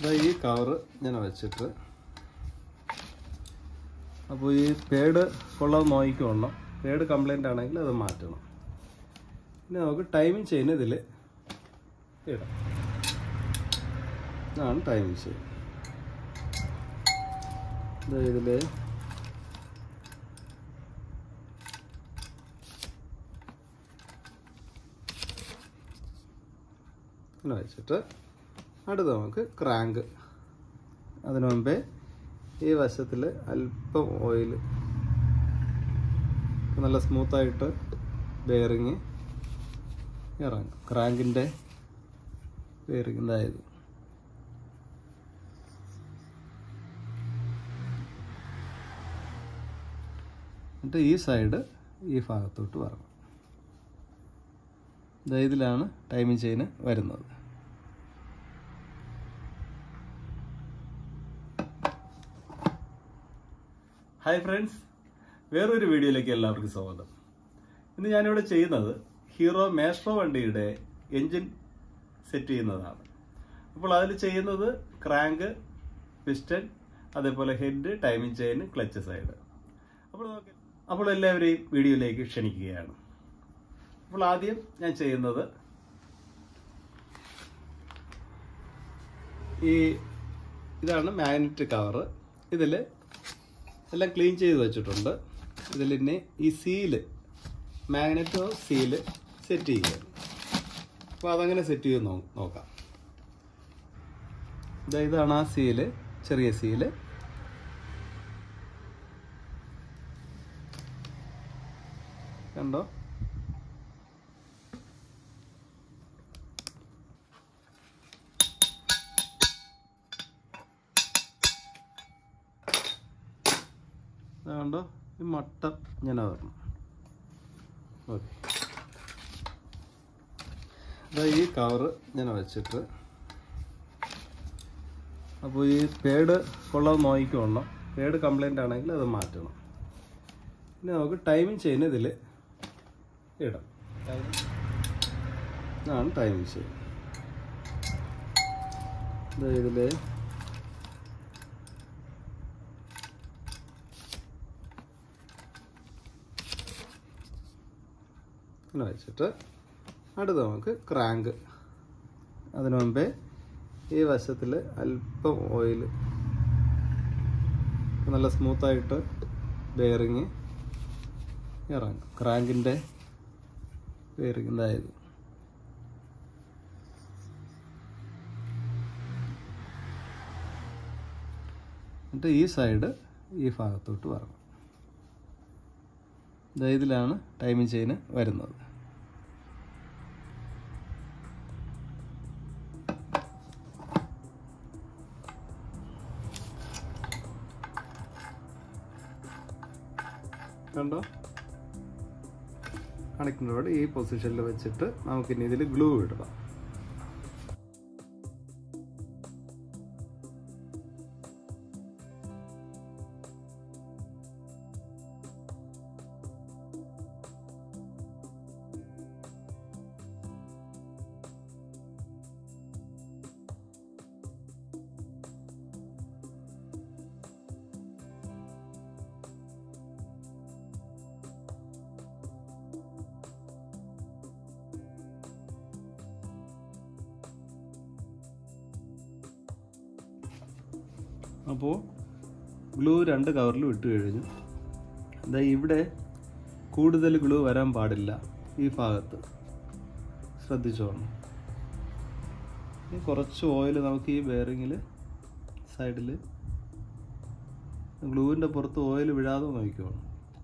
ഇതാ ഈ കവറ് ഞാൻ വെച്ചിട്ട് അപ്പോൾ ഈ പേഡ് കൊള്ളാൻ നോക്കിക്കോളണം പേഡ് കംപ്ലൈൻ്റ് ആണെങ്കിൽ അത് മാറ്റണം പിന്നെ നമുക്ക് ടൈമിംഗ് ചെയിൻ ഇതിൽ ഇടാം ഇതാണ് ടൈമിംഗ് ചെയിൻ ഇതിൽ ഇങ്ങനെ വെച്ചിട്ട് അടുത്ത് നമുക്ക് ക്രാങ്ക് അതിനു മുമ്പേ ഈ വശത്തിൽ അല്പം ഓയിൽ നല്ല സ്മൂത്തായിട്ട് ബെയറിങ് ഇറങ്ങും ക്രാങ്കിൻ്റെ ബെയറിങ് ഇതായത് എന്നിട്ട് ഈ സൈഡ് ഈ ഭാഗത്തോട്ട് വരണം ദാ ഇതിലാണ് ടൈമിംഗ് ചെയിന് വരുന്നത് ഹായ് ഫ്രണ്ട്സ് വേറൊരു വീഡിയോയിലേക്ക് എല്ലാവർക്കും സ്വാഗതം ഇന്ന് ഞാനിവിടെ ചെയ്യുന്നത് ഹീറോ മേസ്ട്രോ വണ്ടിയുടെ എൻജിൻ സെറ്റ് ചെയ്യുന്നതാണ് അപ്പോൾ അതിൽ ചെയ്യുന്നത് ക്രാങ്ക് പിസ്റ്റൺ അതേപോലെ head timing chain clutch side അപ്പോൾ നമുക്ക് അപ്പോൾ എല്ലാവരെയും വീഡിയോയിലേക്ക് ക്ഷണിക്കുകയാണ് അപ്പോൾ ആദ്യം ഞാൻ ചെയ്യുന്നത് ഈ ഇതാണ് മാഗ്നറ്റ് കവറ് ഇതിൽ എല്ലാം ക്ലീൻ ചെയ്ത് വെച്ചിട്ടുണ്ട് ഇതിൽ ഇനി ഈ സീല് മാഗ്നറ്റോ സീല് സെറ്റ് ചെയ്യുക അപ്പോൾ അതങ്ങനെ സെറ്റ് ചെയ്ത് നോ നോക്കാം ഇതാ ഇതാണ് ആ സീല് ചെറിയ സീല് കണ്ടോ അതുകൊണ്ടോ ഈ മട്ട ഇങ്ങനെ വരണം ഓക്കെ അതാ ഈ കവറ് ഞാൻ വെച്ചിട്ട് അപ്പോൾ ഈ പേഡ് കൊള്ളാൻ നോക്കിക്കോളണം പേഡ് കംപ്ലൈൻ്റ് ആണെങ്കിൽ അത് മാറ്റണം പിന്നെ നമുക്ക് ടൈമിംഗ് ചെയിൻ ഇതിൽ ഇടാം ഇതാണ് ടൈമിംഗ് ചെയിൻ ഇതിൽ ഇങ്ങനെ വെച്ചിട്ട് അടുത്ത് നമുക്ക് ക്രാങ്ക് അതിനു മുമ്പേ ഈ വശത്തിൽ അല്പം ഓയിൽ നല്ല സ്മൂത്തായിട്ട് ബെയറിങ് ഇറങ്ങും ക്രാങ്കിൻ്റെ ബെയറിങ് ഇതായത് എന്നിട്ട് ഈ സൈഡ് ഈ ഭാഗത്തോട്ട് വരണം ദാ ഇതിലാണ് ടൈമിംഗ് ചെയിന് വരുന്നത് കണ്ടോ കണക്റ്റിനോട് ഈ പൊസിഷനിൽ വെച്ചിട്ട് നമുക്കിനി ഇതിൽ ഗ്ലൂ ഇടണം അപ്പോൾ ഗ്ലൂ രണ്ട് കവറിലും ഇട്ട് കഴിഞ്ഞു എന്താ ഇവിടെ കൂടുതൽ ഗ്ലൂ വരാൻ പാടില്ല ഈ ഭാഗത്ത് ശ്രദ്ധിച്ചോണം ഇനി കുറച്ച് ഓയിൽ നമുക്ക് ഈ ബെയറിങ്ങിൽ സൈഡിൽ ഗ്ലൂവിൻ്റെ പുറത്ത് ഓയിൽ വിഴാതെ നോക്കിക്കോണം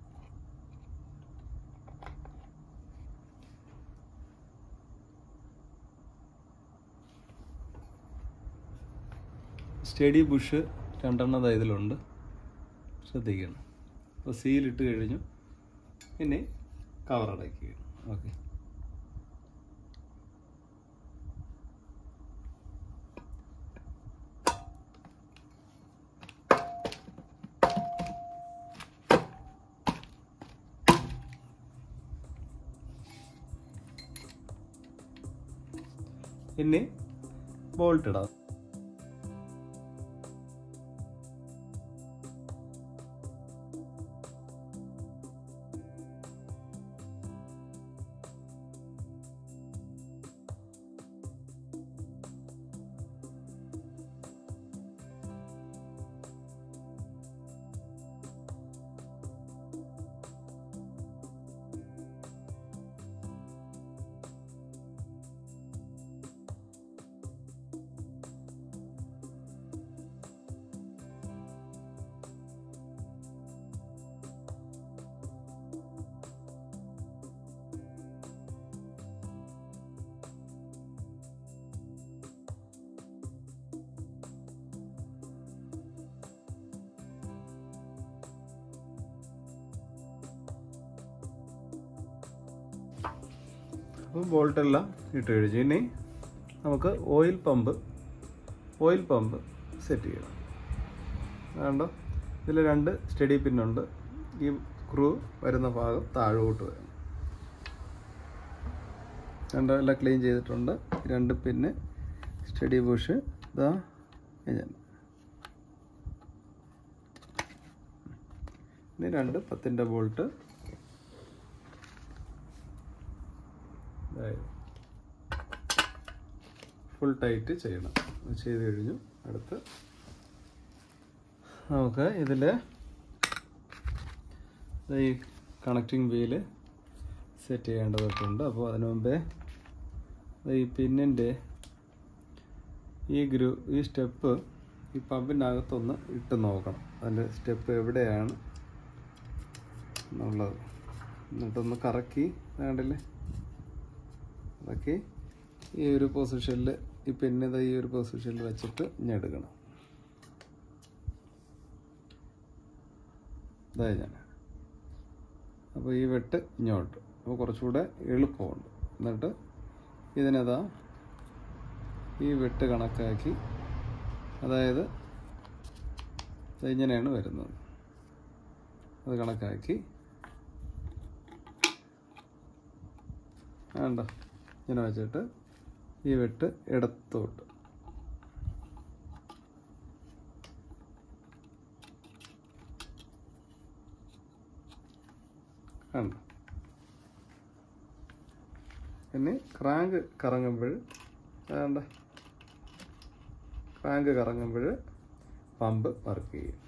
സ്റ്റഡി ബുഷ് രണ്ടെണ്ണം ദാ ഇതിലുണ്ട് ശ്രദ്ധിക്കണം അപ്പോൾ സീലിട്ട് കഴിഞ്ഞു ഇനി കവർ അടയ്ക്കുക ഓക്കെ ഇനി ബോൾട്ട് ഇടാം അപ്പം ബോൾട്ടെല്ലാം ഇട്ട് കഴിച്ചു ഇനി നമുക്ക് oil pump oil pump set ചെയ്യണം വേണ്ടോ ഇതിൽ രണ്ട് സ്റ്റഡി പിന്നുണ്ട് ഈ സ്ക്രൂ വരുന്ന ഭാഗം താഴോട്ട് വരണം രണ്ടോ എല്ലാം ക്ലീൻ ചെയ്തിട്ടുണ്ട് ഈ രണ്ട് പിന്ന് സ്റ്റഡി ബുഷ് ഇതാ ഞാൻ ഇനി രണ്ട് പത്തിൻ്റെ ബോൾട്ട് ഫുൾ ടൈറ്റ് ചെയ്യണം അത് ചെയ്ത് കഴിഞ്ഞു അടുത്ത് നമുക്ക് ഇതിൽ ഈ കണക്റ്റിംഗ് വീല് സെറ്റ് ചെയ്യേണ്ടതൊക്കെ ഉണ്ട് അപ്പോൾ അതിനു മുമ്പേ ഈ പിന്നിൻ്റെ ഈ ഗ്രൂ ഈ സ്റ്റെപ്പ് ഈ പമ്പിനകത്തൊന്ന് ഇട്ട് നോക്കണം അതിൻ്റെ സ്റ്റെപ്പ് എവിടെയാണ് എന്നുള്ളത് എന്നിട്ടൊന്ന് കറക്കി വേണ്ടില്ലേ കറക്കി ഈ ഒരു പൊസിഷനിൽ ഈ പിന്നത് ഈ ഒരു പൊസിഷനിൽ വെച്ചിട്ട് ഞെടുക്കണം ഇതായി ഞാൻ അപ്പോൾ ഈ വെട്ട് ഇങ്ങോട്ട് അപ്പോൾ കുറച്ചുകൂടെ എളുപ്പമുണ്ട് എന്നിട്ട് ഇതിനതാ ഈ വെട്ട് കണക്കാക്കി അതായത് ഇത് ഇങ്ങനെയാണ് വരുന്നത് അത് കണക്കാക്കി വേണ്ട ഇങ്ങനെ വെച്ചിട്ട് ഈ വെട്ട് ഇടത്തോട്ട് കണ്ടോ പിന്നെ ക്രാങ്ക് കറങ്ങുമ്പോൾ വേണ്ട ക്രാങ്ക് കറങ്ങുമ്പോൾ പമ്പ് വർക്ക് ചെയ്യും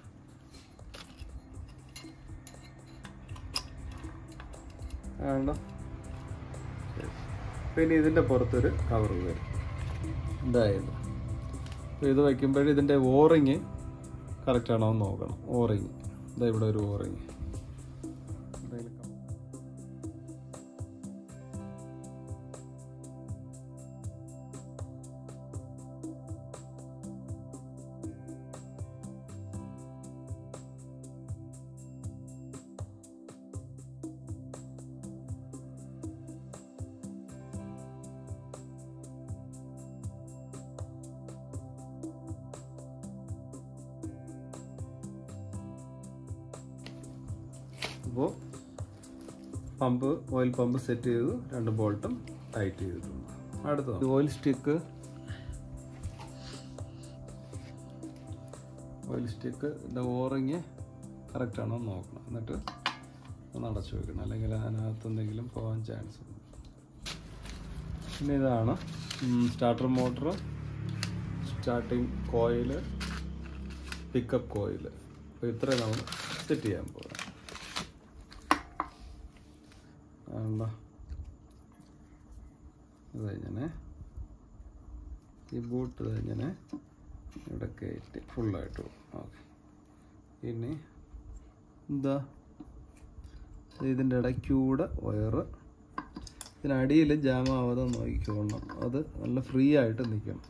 വേണ്ട പിന്നെ ഇതിൻ്റെ പുറത്തൊരു കവർ വരും ഇതായത് അപ്പോൾ ഇത് വയ്ക്കുമ്പോൾ ഇതിൻ്റെ ഓറിങ് കറക്റ്റ് ആണോ എന്ന് നോക്കണം ഓറിങ് ഇതാ ഇവിടെ ഒരു ഓറിങ് അപ്പോൾ പമ്പ് ഓയിൽ പമ്പ് സെറ്റ് ചെയ്തു രണ്ട് ബോൾട്ടും ടൈറ്റ് ചെയ്തിട്ടുണ്ട് അടുത്തത് ഓയിൽ സ്റ്റിക്ക് ഓയിൽ സ്റ്റിക്ക് ഇതിൻ്റെ ഓറിങ് കറക്റ്റ് ആണോ എന്ന് നോക്കണം എന്നിട്ട് ഒന്ന് അടച്ചു വെക്കണം അല്ലെങ്കിൽ അതിനകത്ത് എന്തെങ്കിലും പോകാൻ ചാൻസ് ഉണ്ട് പിന്നെ ഇതാണ് starter motor starting coil pickup coil അപ്പോൾ ഇത്രയും നമ്മൾ സെറ്റ് ചെയ്യാൻ പോകാം വേണ്ട ഇത് ഇങ്ങനെ ഈ ബൂട്ട് ഇത് ഇങ്ങനെ ഇവിടെ കയറ്റി ഫുള്ളായിട്ട് ഓക്കെ ഇനി എന്താ ഇതിൻ്റെ ഇടയ്ക്കൂടെ വയറ് ഇതിനടിയിൽ ജാമാവാതെ നോക്കിക്കോളണം അത് നല്ല ഫ്രീ ആയിട്ട് നിൽക്കണം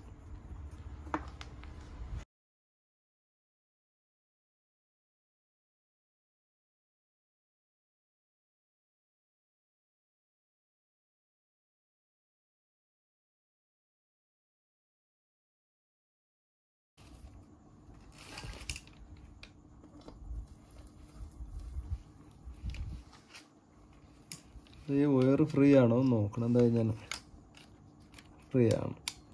ഈ വയർ ഫ്രീ ആണോ എന്ന് നോക്കണം എന്താ ഞാൻ ഫ്രീ ആണ്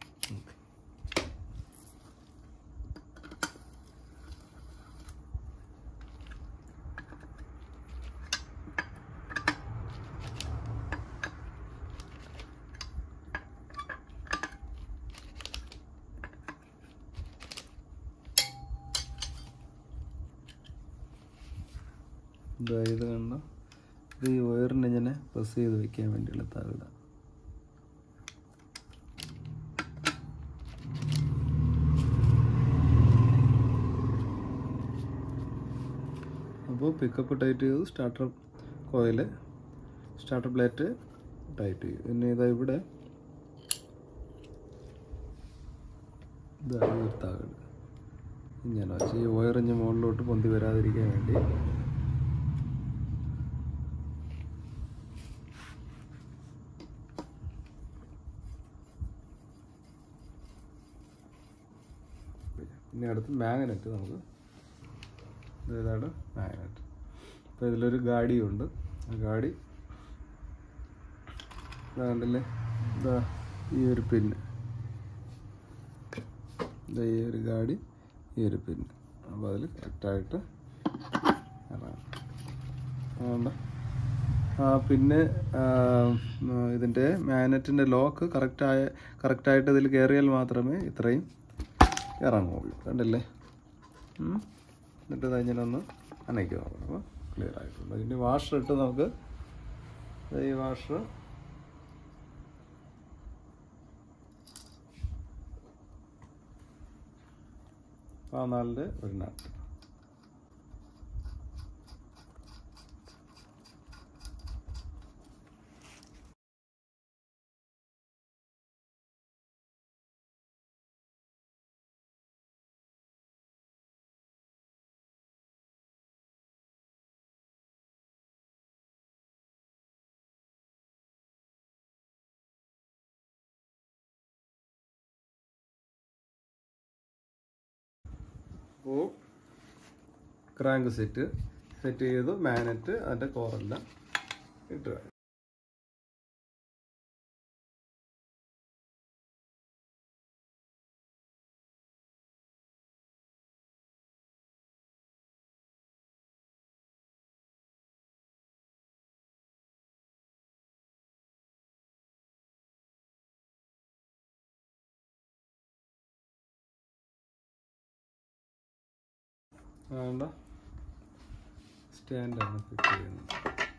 ഇതാ ഇത് കണ്ടോ ഇത് ഈ വയറിനെ ഇങ്ങനെ പ്രസ് ചെയ്ത് വെക്കാൻ വേണ്ടിയുള്ള തകിട അപ്പോൾ പിക്കപ്പ് ടൈറ്റ് ചെയ്തു starter coil starter plate tight ചെയ്യും പിന്നെ ഇതാ ഇവിടെ ഇതാണ് ഒരു തകിട് ഇങ്ങനെ വെച്ച് ഈ വയറിഞ്ഞ് മുകളിലോട്ട് പൊന്തി വരാതിരിക്കാൻ വേണ്ടി ഇനി അടുത്ത് മാഗ്നറ്റ് നമുക്ക് ഇത് ഇതാണ് മാഗ്നറ്റ് അപ്പോൾ ഇതിലൊരു ഗാഡിയുണ്ട് ആ ഗാഡി ഇതാ കണ്ടില്ലേ ഇതാ ഈ ഒരു പിന്ന് ഇതാ ഈ ഒരു ഗാഡി ഈ ഒരു പിന്ന് അപ്പോൾ അതിൽ കറക്റ്റായിട്ട് ഇറങ്ങാം അതുകൊണ്ട് ആ, പിന്നെ ആ, ഉം, ഇതിൻ്റെ മാഗ്നറ്റിൻ്റെ ലോക്ക് കറക്റ്റായ കറക്റ്റായിട്ട് ഇതിൽ കയറിയാൽ മാത്രമേ ഇത്രയും ഇറങ്ങുള്ളൂ കണ്ടില്ലേ ഉം. എന്നിട്ട് ഇത് ഇങ്ങനെ ഒന്ന് അനയ്ക്കുക അപ്പോൾ ക്ലിയർ ആയിട്ടുണ്ട് ഇനി വാഷർ ഇട്ട് നമുക്ക് ദേ ഈ വാഷർ പതിനാലിൻ്റെ ഒരു നട്ട് അപ്പോൾ ക്രാങ്ക് സെറ്റ് സെറ്റ് ചെയ്തു മാനറ്റ് അതിൻ്റെ കോറെല്ലാം ഇട്ട് കഴിഞ്ഞു. വേണ്ട സ്റ്റാൻഡാണ് ഫിറ്റ് ചെയ്യുന്നത്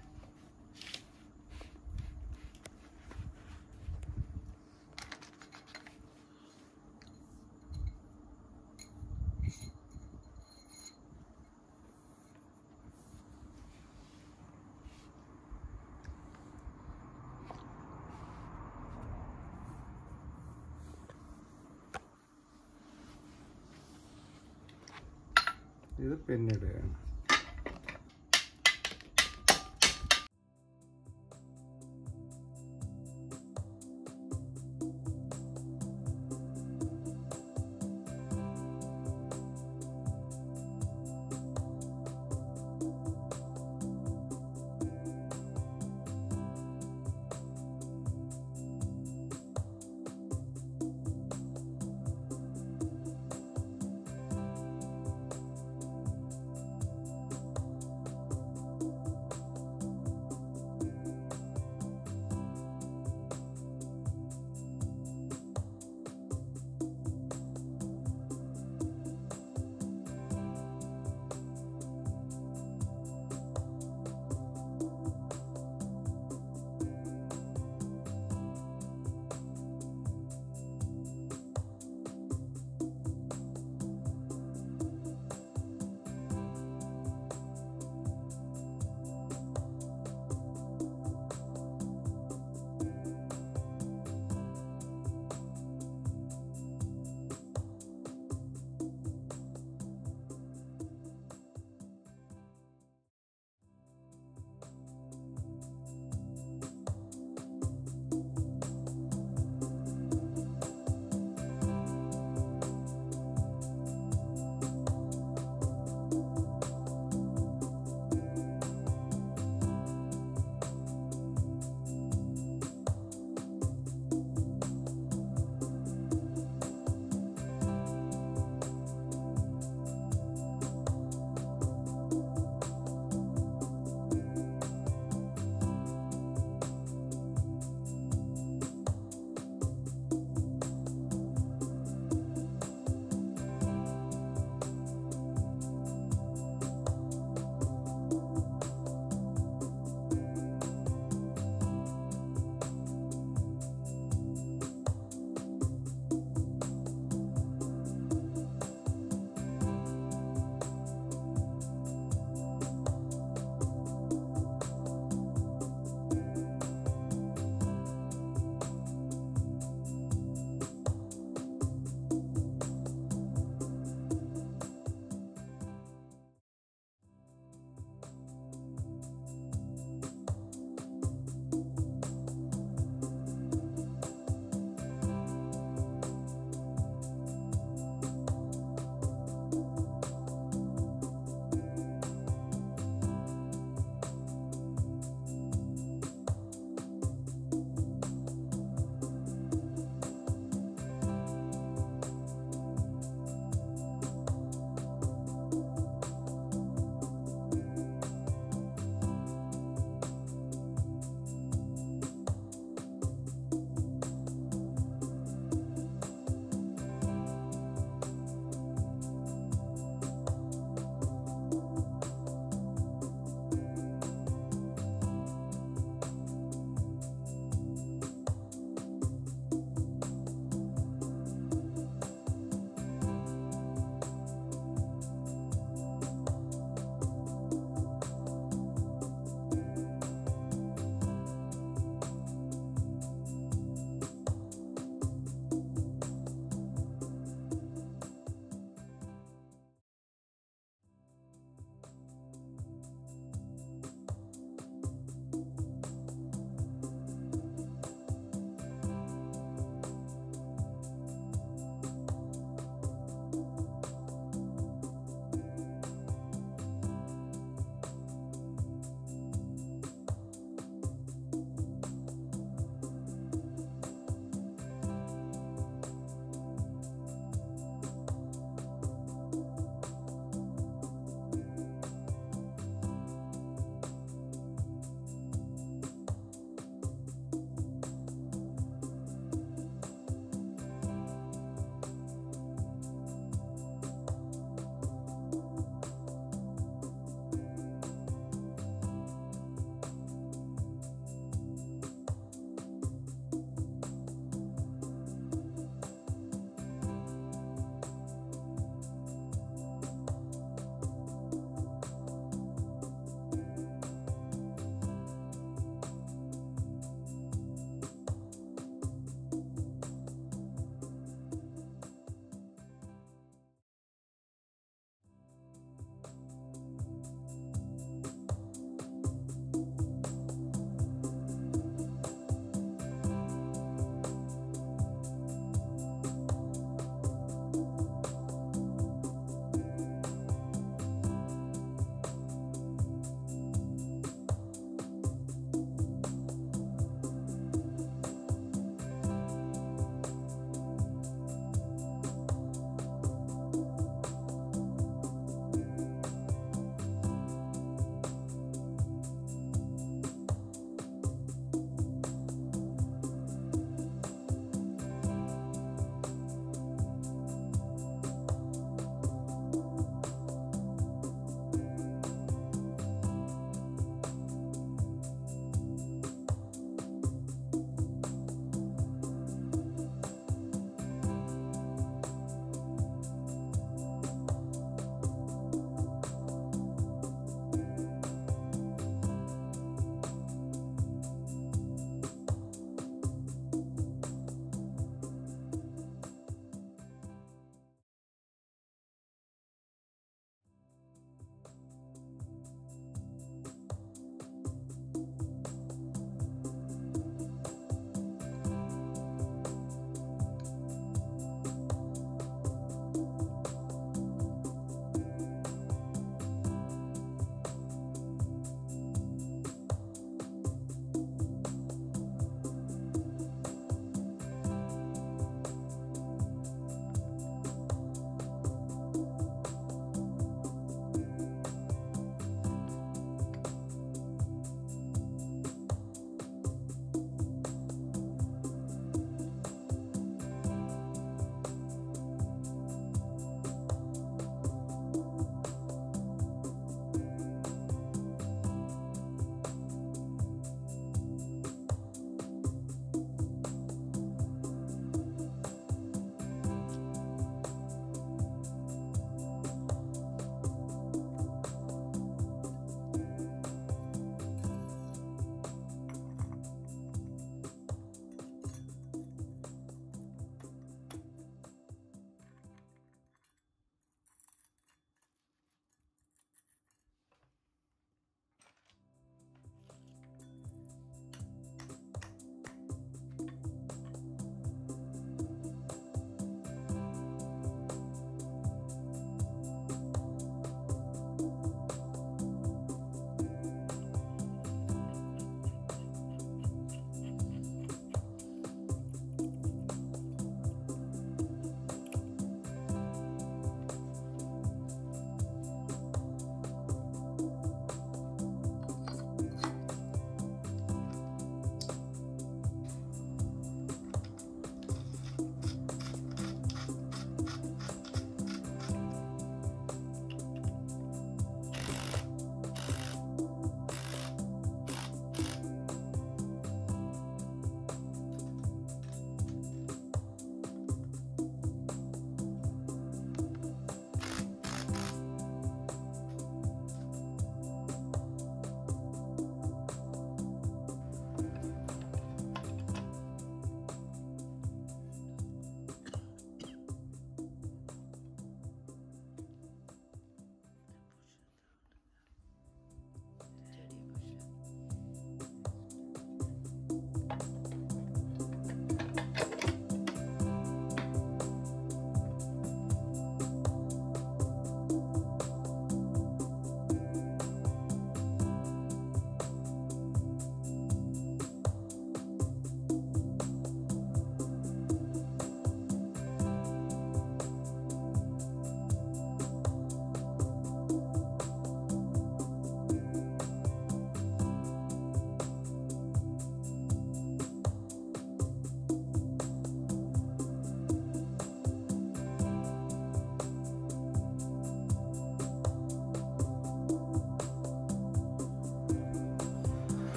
ഇത് പിന്നിടുകയാണ്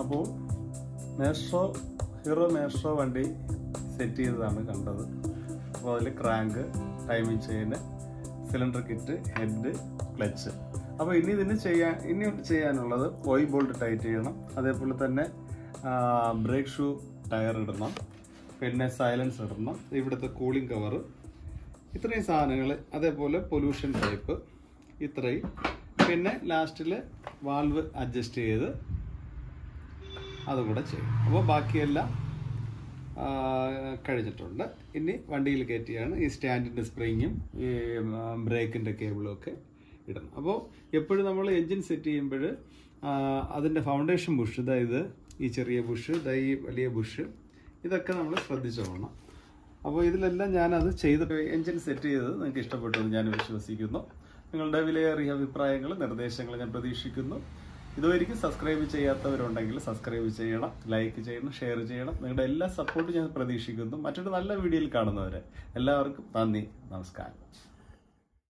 അപ്പോൾ മേസ്ട്രോ ഹീറോ മേസ്ട്രോ വണ്ടി സെറ്റ് ചെയ്തതാണ് കണ്ടത് അപ്പോൾ അതിൽ ക്രാങ്ക് ടൈമിംഗ് ചെയിന് സിലിണ്ടർ കിറ്റ് ഹെഡ് ക്ലച്ച് അപ്പോൾ ഇനി ഇതിന് ചെയ്യാൻ ഇനി ചെയ്യാനുള്ളത് ഓയിൽ ബോൾട്ട് ടൈറ്റ് ചെയ്യണം അതേപോലെ തന്നെ ബ്രേക്ക് ഷൂ ടയർ ഇടണം പിന്നെ സൈലൻസ് ഇടണം ഇവിടുത്തെ കൂളിംഗ് കവർ ഇത്രയും സാധനങ്ങൾ അതേപോലെ പൊല്യൂഷൻ പൈപ്പ് ഇത്രയും പിന്നെ ലാസ്റ്റിൽ വാൾവ് അഡ്ജസ്റ്റ് ചെയ്ത് അതുകൂടെ ചെയ്യും അപ്പോൾ ബാക്കിയെല്ലാം ആ, കഴിഞ്ഞിട്ടുണ്ട് ഇനി വണ്ടിയിൽ കയറ്റിയാണ് ഈ സ്റ്റാൻഡിൻ്റെ സ്പ്രിങ്ങും ഈ ബ്രേക്കിൻ്റെ കേബിളും ഒക്കെ ഇടണം അപ്പോൾ എപ്പോഴും നമ്മൾ എൻജിൻ സെറ്റ് ചെയ്യുമ്പോൾ അതിൻ്റെ ഫൗണ്ടേഷൻ ബുഷ് അതായത് ഈ ചെറിയ ബുഷ് ഇതാ ഈ വലിയ ബുഷ് ഇതൊക്കെ നമ്മൾ ശ്രദ്ധിച്ചോളണം അപ്പോൾ ഇതിലെല്ലാം ഞാനത് ചെയ്ത് എൻജിൻ സെറ്റ് ചെയ്തത് നിങ്ങൾക്ക് ഇഷ്ടപ്പെട്ടു എന്ന് ഞാൻ വിശ്വസിക്കുന്നു നിങ്ങളുടെ വിലയേറിയ അഭിപ്രായങ്ങൾ നിർദ്ദേശങ്ങൾ ഞാൻ പ്രതീക്ഷിക്കുന്നു ഇതുവരെയും സബ്സ്ക്രൈബ് ചെയ്യാത്തവരുണ്ടെങ്കിൽ സബ്സ്ക്രൈബ് ചെയ്യണം ലൈക്ക് ചെയ്യണം ഷെയർ ചെയ്യണം നിങ്ങളുടെ എല്ലാ സപ്പോർട്ടും ഞാൻ പ്രതീക്ഷിക്കുന്നു മറ്റൊരു നല്ല വീഡിയോയിൽ കാണുന്നവരെ എല്ലാവർക്കും നന്ദി നമസ്കാരം